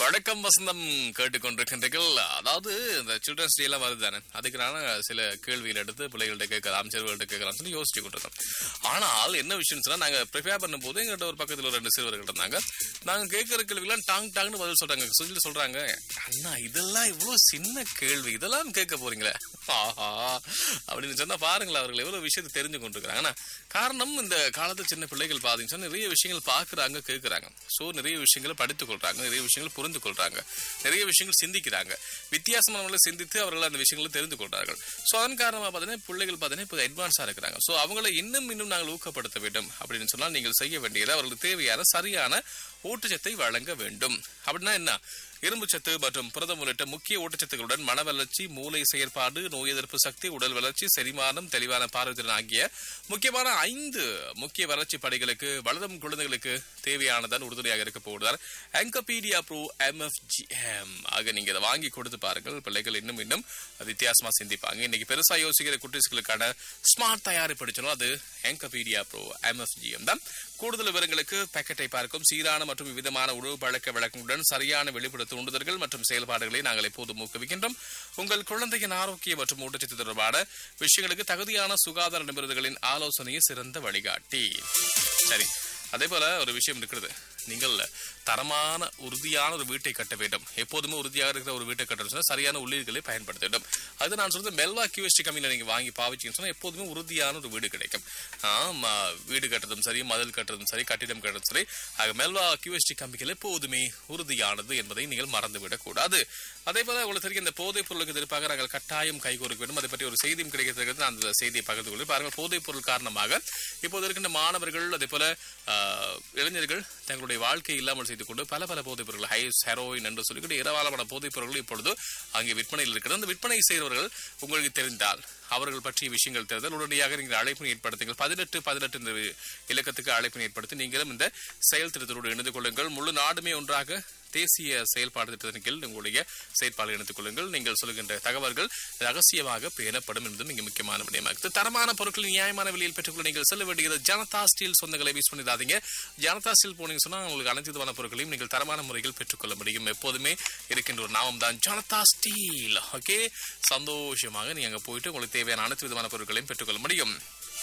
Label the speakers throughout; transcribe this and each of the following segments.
Speaker 1: வணக்கம் வசந்தம் கேட்டுக்கொண்டிருக்கின்றீர்கள் அதாவது இந்த சில்ட்ரன்ஸ் டே எல்லாம் வருது தானே அதுக்கான சில கேள்விகள் எடுத்து பிள்ளைகள்ட்ட கேட்கலாம் சிறுவர்கள்ட்ட கேட்கலாம் சொல்லி யோசிச்சு கொண்டிருக்கோம் ஆனால் என்ன விஷயம் சொன்னா நாங்க ப்ரிப்பேர் பண்ணும்போது எங்கிட்ட ஒரு பக்கத்துல ஒரு ரெண்டு சிறுவர்கள் இருந்தாங்க நாங்க கேட்கிற கேள்விலாம் டாங் டாங்னு பதில் சொல்றாங்க சொல்லி சொல்றாங்க அண்ணா இதெல்லாம் இவ்வளவு சின்ன கேள்வி இதெல்லாம் கேட்க போறீங்களே ஆஹா அப்படின்னு சொன்னா பாருங்களேன் அவர்கள் எவ்வளவு விஷயத்தை தெரிஞ்சு கொண்டிருக்காங்க ஆனா காரணம் இந்த காலத்து சின்ன பிள்ளைகள் பாத்தீங்கன்னா சொன்னா நிறைய விஷயங்கள் பாக்குறாங்க கேட்கறாங்க சோ நிறைய விஷயங்களை படித்துக் கொள்றாங்க நிறைய விஷயங்கள் புரிந்து கொள்றாங்க நிறைய விஷயங்கள் சிந்திக்கிறாங்க வித்தியாசமானவர்களை சிந்தித்து அவர்கள் அந்த விஷயங்களை தெரிந்து கொள்றார்கள் சோ அதன் காரணமா பார்த்தீங்கன்னா பிள்ளைகள் பார்த்தீங்கன்னா இப்போ அட்வான்ஸா இருக்கிறாங்க சோ அவங்களை இன்னும் இன்னும் நாங்கள் ஊக்கப்படுத்த வேண்டும் அப்படின்னு சொன்னால் நீங்கள் செய்ய வேண்டியது அவர்களுக்கு தேவையான சரியான ஊட்டச்சத்தை வழங்க வேண்டும் அப்படின்னா என்ன இரும்புச்சத்து மற்றும் புரதம் உள்ளிட்ட முக்கிய ஊட்டச்சத்துக்களுடன் மன வளர்ச்சி மூளை செயற்பாடு நோய் எதிர்ப்பு சக்தி உடல் வளர்ச்சி செரிமானம் தெளிவான பார்வைத்திறன் ஆகிய முக்கியமான ஐந்து முக்கிய வளர்ச்சி படைகளுக்கு வளரும் குழந்தைகளுக்கு தேவையானதான் உறுதுணையாக இருக்க போவதால் ஆங்கபீடியா ப்ரோ எம்எஃப்ஜிஎம் ஆக நீங்க இதை வாங்கி கொடுத்து பாருங்கள் பிள்ளைகள் இன்னும் இன்னும் வித்தியாசமா சிந்திப்பாங்க இன்னைக்கு பெருசா யோசிக்கிற குட்டீஸ்களுக்கான ஸ்மார்ட் தயாரிப்பு படிச்சோம் அது ஆங்கபீடியா ப்ரோ எம்எஃப்ஜிஎம் தான் கூடுதல் விவரங்களுக்கு பாக்கெட்டை பார்க்கும் சீரான மற்றும் விதமான உணவு பழக்க வழக்கங்களுடன் சரியான வெளிப்பட தூண்டுதல்கள் மற்றும் செயல்பாடுகளை நாங்கள் எப்போதும் ஊக்குவிக்கின்றோம் உங்கள் குழந்தையின் ஆரோக்கிய மற்றும் ஊட்டச்சத்து தொடர்பான விஷயங்களுக்கு தகுதியான சுகாதார நிபுணர்களின் ஆலோசனையை சிறந்த வழிகாட்டி சரி அதே போல ஒரு விஷயம் இருக்கிறது நீங்கள் தரமான உறுதியான ஒரு வீட்டை கட்ட வேண்டும் எப்போதுமே உறுதியாக இருக்கிற ஒரு வீட்டை கட்டணும் சொன்னா சரியான உள்ளீடுகளை பயன்படுத்த வேண்டும் அது நான் சொல்றது மெல்வா கியூஎஸ்டி கம்பெனியில் நீங்க வாங்கி பாவிச்சீங்கன்னு சொன்னா எப்போதுமே உறுதியான ஒரு வீடு கிடைக்கும் ஆமா வீடு கட்டுறதும் சரி மதில் கட்டுறதும் சரி கட்டிடம் கட்டுறதும் சரி ஆக மெல்வா கியூஎஸ்டி கம்பெனிகள் எப்போதுமே உறுதியானது என்பதை நீங்கள் மறந்துவிடக் கூடாது அதே போல உங்களுக்கு தெரியும் இந்த போதைப் பொருளுக்கு எதிர்ப்பாக நாங்கள் கட்டாயம் கைகோர்க்க வேண்டும் அதை பற்றி ஒரு செய்தியும் கிடைக்கிறது நான் அந்த செய்தியை பகிர்ந்து கொள்கிறேன் பாருங்கள் போதைப் பொருள் காரணமாக இப்போது இருக்கின்ற மாணவர்கள் அதே போல ஆஹ், இளைஞர்கள் தங்களுடைய வாழ்க்கை இல்லாமல் செய்து கொண்டு பல பல போதைப் பொருட்கள் ஹைஸ் ஹெரோயின் என்று சொல்லிக்கிட்டு ஏராளமான போதைப் பொருட்கள் இப்பொழுது அங்கே விற்பனையில் இருக்கிறது அந்த விற்பனை செய்கிறவர்கள் உங்களுக்கு தெரிந்தால் அவர்கள் பற்றிய விஷயங்கள் தெரிந்தால் உடனடியாக நீங்கள் அழைப்பினை ஏற்படுத்துங்கள் பதினெட்டு பதினெட்டு இந்த இலக்கத்துக்கு அழைப்பினை ஏற்படுத்தி நீங்களும் இந்த செயல் திட்டத்தோடு இணைந்து கொள்ளுங்கள் முழு நாடுமே ஒன்றாக தேசிய செயல்பாடு திட்டத்தின் கீழ் உங்களுடைய செயற்பாடு இணைத்துக் கொள்ளுங்கள் நீங்கள் சொல்லுகின்ற தகவல்கள் ரகசியமாக பேணப்படும் என்பதும் இங்கு முக்கியமான விடயமாகுது தரமான பொருட்களை நியாயமான விலையில் பெற்றுக்கொள்ள நீங்கள் செல்ல வேண்டியது ஜனதா ஸ்டீல் சொந்தங்களை மிஸ் பண்ணிடாதீங்க ஜனதா ஸ்டீல் போனீங்க சொன்னா உங்களுக்கு அனைத்து விதமான பொருட்களையும் நீங்கள் தரமான முறையில் பெற்றுக்கொள்ள முடியும் எப்போதுமே இருக்கின்ற ஒரு நாமம் தான் ஜனதா ஸ்டீல் ஓகே சந்தோஷமாக நீங்க அங்க போயிட்டு உங்களுக்கு தேவையான அனைத்து விதமான பொருட்களையும் பெற்றுக்கொள்ள முடியும்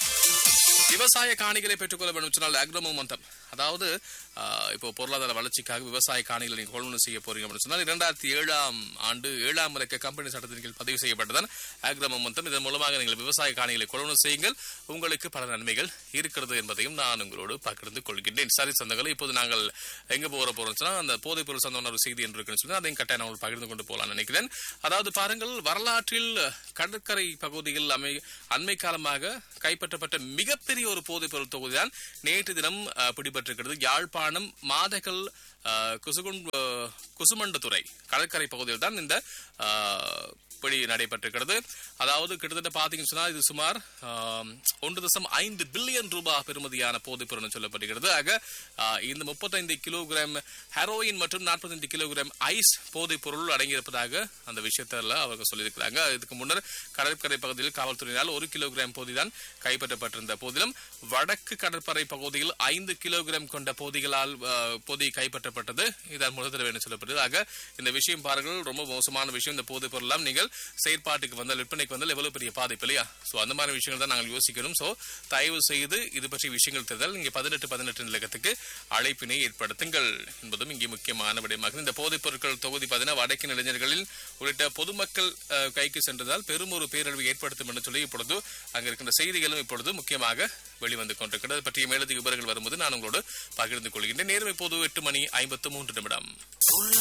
Speaker 1: விவசாய காணிகளை பெற்றுக்கொள்ள வேண்டும் சொன்னால் அக்ரமோ மந்தம் அதாவது ஆஹ், இப்போ பொருளாதார வளர்ச்சிக்காக விவசாய காணிகளை நீங்க கொள்முதல் செய்ய போறீங்க அப்படின்னு சொன்னால் இரண்டாயிரத்தி ஏழாம் ஆண்டு ஏழாம் இலக்க கம்பெனி சட்டத்தின் கீழ் பதிவு செய்யப்பட்டதான் அக்ரமோ மந்தம் இதன் மூலமாக நீங்கள் விவசாய காணிகளை கொள்முதல் செய்யுங்கள் உங்களுக்கு பல நன்மைகள் இருக்கிறது என்பதையும் நான் உங்களோடு பகிர்ந்து கொள்கின்றேன் சரி சொந்தங்களை இப்போது நாங்கள் எங்க போற போறோம் சொன்னா அந்த போதைப் பொருள் சொந்தமான ஒரு செய்தி என்று இருக்குன்னு சொன்னா அதையும் கட்டாயம் நான் பகிர்ந்து கொண்டு போகலாம் நினைக்கிறேன் அதாவது பாருங்கள் வரலாற்றில் கடற்கரை பகுதியில் அமை அண்மை காலமாக கைப்பற்றப்பட்ட மிகப்பெரிய ஒரு போதைப் பொருள் தொகுதிதான் நேற்று தினம் அஹ், பிடிபட்டிருக்கிறது யாழ்ப்பாணம் மாதகல் அஹ், குசுகுண் அஹ், குசுமண்டதுறை கடற்கரை பகுதியில் தான் இந்த அஹ், பிடி நடைபெற்றிருக்கிறது அதாவது கிட்டத்தட்ட பாத்தீங்கன்னு சொன்னா இது சுமார் ஆம், ஒன்று தசம் ஐந்து பில்லியன் ரூபாய் பெறுமதியான போதைப் பொருள் சொல்லப்படுகிறது ஆக ஆ, இந்த முப்பத்தைந்து கிலோகிராம் ஹெரோயின் மற்றும் நாற்பத்தைந்து கிலோகிராம் ஐஸ் போதைப் பொருள் அடங்கியிருப்பதாக அந்த விஷயத்தில் அவர்கள் சொல்லியிருக்கிறாங்க இதுக்கு முன்னர் கடற்கரை பகுதியில் காவல்துறையினால் ஒரு கிலோகிராம் போதை தான் கைப்பற்றப்பட்டிருந்த போதிலும் வடக்கு கடற்படை பகுதியில் ஐந்து கிலோகிராம் கொண்ட போதிகளால் ஆ, போதை கைப்பற்றப்பட்டது இதன் முதல் தடவை என்ன சொல்லப்பட்டது ஆக இந்த விஷயம் பாருங்கள் ரொம்ப மோசமான விஷயம் இந்த போதைப் பொருள் எல்லாம் நீங்கள் செயற்பாட்டுக்கு வந்தால் விற்பனைக்கு வந்தால் எவ்வளவு பெரிய பாதிப்பு இல்லையா சோ அந்த மாதிரி விஷயங்கள் தான் நாங்கள் யோசிக்கணும் சோ தயவு செய்து இது பற்றி விஷயங்கள் தெரிந்தால் நீங்க பதினெட்டு பதினெட்டு நிலக்கத்துக்கு அழைப்பினை ஏற்படுத்துங்கள் என்பதும் இங்கே முக்கியமான விடயமாகும் இந்த போதைப் பொருட்கள் தொகுதி பதினா வடக்கின் இளைஞர்களில் உள்ளிட்ட பொதுமக்கள் அஹ், கைக்கு சென்றதால் பெரும் ஒரு பேரழிவு ஏற்படுத்தும் என்று சொல்லி இப்பொழுது அங்க இருக்கின்ற செய்திகளும் இப்பொழுது முக்கியமாக வெளிவந்து கொண்டிருக்கிறது அது பற்றிய மேலதிக விவரங்கள் வரும்போது நான் உங்களோடு பகிர்ந்து கொள்கின்றேன் நேரம் இப்போது எட்டு மணி ஐம்பத்து மூன்று நிமிடம்